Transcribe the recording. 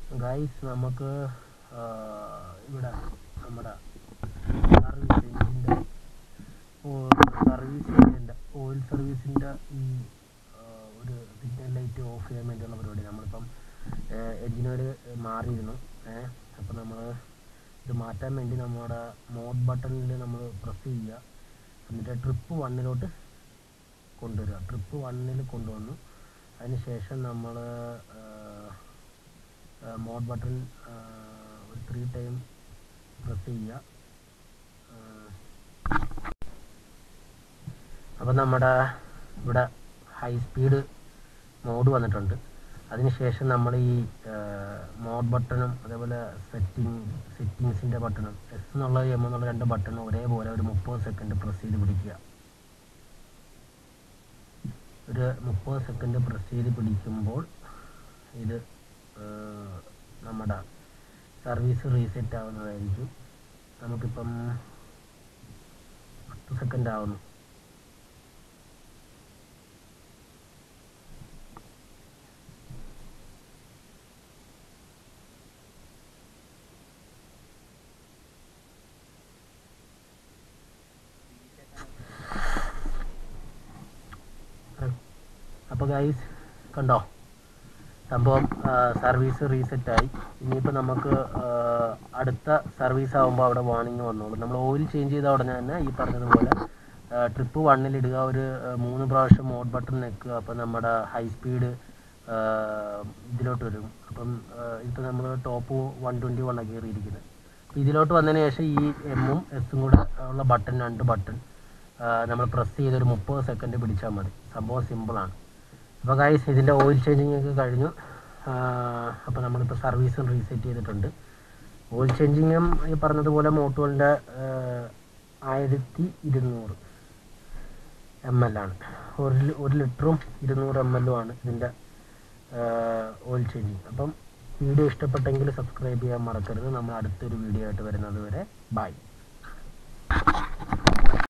guys നമുക്ക് ആ, ഇവിടെ നമ്മുടെ സർവീസ് എഞ്ചിൻ്റെ സർവീസ് എഞ്ചിൻ്റെ ഓയിൽ സർവീസിൻ്റെ ഈ ആ, ഒരു സിഗ്നൽ ലൈറ്റ് ഓഫ് ചെയ്യാൻ വേണ്ടിയുള്ള പരിപാടി നമ്മളിപ്പം എഞ്ചിനോയിൽ മാറിയിരുന്നു ഏഹ് അപ്പോൾ നമ്മൾ ഇത് മാറ്റാൻ വേണ്ടി നമ്മുടെ മോഡ് ബട്ടണിൽ നമ്മൾ പ്രസ് ചെയ്യുക എന്നിട്ട് ട്രിപ്പ് വണ്ണിലോട്ട് കൊണ്ടുവരിക ട്രിപ്പ് വണ്ണിൽ കൊണ്ടുവന്നു അതിന് ശേഷം നമ്മൾ മോഡ് ബട്ടൺ ഒരു ത്രീ ടൈം പ്രസ് ചെയ്യുക അപ്പം നമ്മുടെ ഇവിടെ ഹൈ സ്പീഡ് മോഡ് വന്നിട്ടുണ്ട് അതിനുശേഷം നമ്മൾ ഈ മോഡ് ബട്ടണും അതേപോലെ സെറ്റിംഗ് സെറ്റിങ്സിൻ്റെ ബട്ടണും എസ് എന്നുള്ള എം എന്നുള്ള രണ്ട് ബട്ടണും ഒരേപോലെ ഒരു മുപ്പത് സെക്കൻഡ് പ്രസ് ചെയ്ത് പിടിക്കുക ഒരു മുപ്പത് സെക്കൻഡ് പ്രസ് ചെയ്ത് പിടിക്കുമ്പോൾ ഇത് ഏർ, നമ്മുടെ സർവീസ് റീസെറ്റ് ആവുന്നതായിരിക്കും നമുക്കിപ്പം പത്ത് സെക്കൻഡ് ആവുന്നു അപ്പോൾ ഗൈസ് കണ്ടോ സംഭവം സർവീസ് റീസെറ്റ് ആയി ഇനിയിപ്പോൾ നമുക്ക് ആ, അടുത്ത സർവീസ് ആകുമ്പോൾ അവിടെ വാർണിംഗ് വന്നോളൂ നമ്മൾ ഓയിൽ ചേഞ്ച് ചെയ്ത ഉടനെ തന്നെ ഈ പറഞ്ഞതുപോലെ ട്രിപ്പ് വണ്ണിൽ ഇടുക ഒരു ആ, മൂന്ന് പ്രാവശ്യം മോഡ് ബട്ടൺ നിൽക്കുക അപ്പോൾ നമ്മുടെ ഹൈ സ്പീഡ് ഇതിലോട്ട് വരും അപ്പം ഇപ്പോൾ നമ്മൾ ടോപ്പ് വൺ ട്വൻറ്റി വൺ ആണ് കയറിയിരിക്കുന്നത് അപ്പോൾ ഇതിലോട്ട് വന്നതിന് ശേഷം ഈ എമ്മും എസും കൂടെ ഉള്ള ബട്ടൺ രണ്ട് ബട്ടൺ നമ്മൾ പ്രസ് ചെയ്ത് ഒരു മുപ്പത് സെക്കൻഡ് പിടിച്ചാൽ മതി സംഭവം സിമ്പിളാണ് അപ്പോൾ ഗൈസ് ഇതിൻ്റെ ഓയിൽ ചേഞ്ചിങ് ഒക്കെ കഴിഞ്ഞു അപ്പോൾ നമ്മളിപ്പോൾ സർവീസും റീസെറ്റ് ചെയ്തിട്ടുണ്ട് ഓയിൽ ചേഞ്ചിങ്ങും ഈ പറഞ്ഞതുപോലെ മോട്ടുകളുടെ ആയിരത്തി ഇരുന്നൂറ് എം എൽ ആണ് ഒരു ലി- ഒരു ലിറ്ററും ഇരുന്നൂറ് എം എല്ലും ആണ് ഇതിൻ്റെ ഓയിൽ ചേഞ്ചിങ് അപ്പം വീഡിയോ ഇഷ്ടപ്പെട്ടെങ്കിൽ സബ്സ്ക്രൈബ് ചെയ്യാൻ മറക്കരുത് നമ്മൾ അടുത്തൊരു വീഡിയോ ആയിട്ട് വരുന്നത് വരെ ബൈ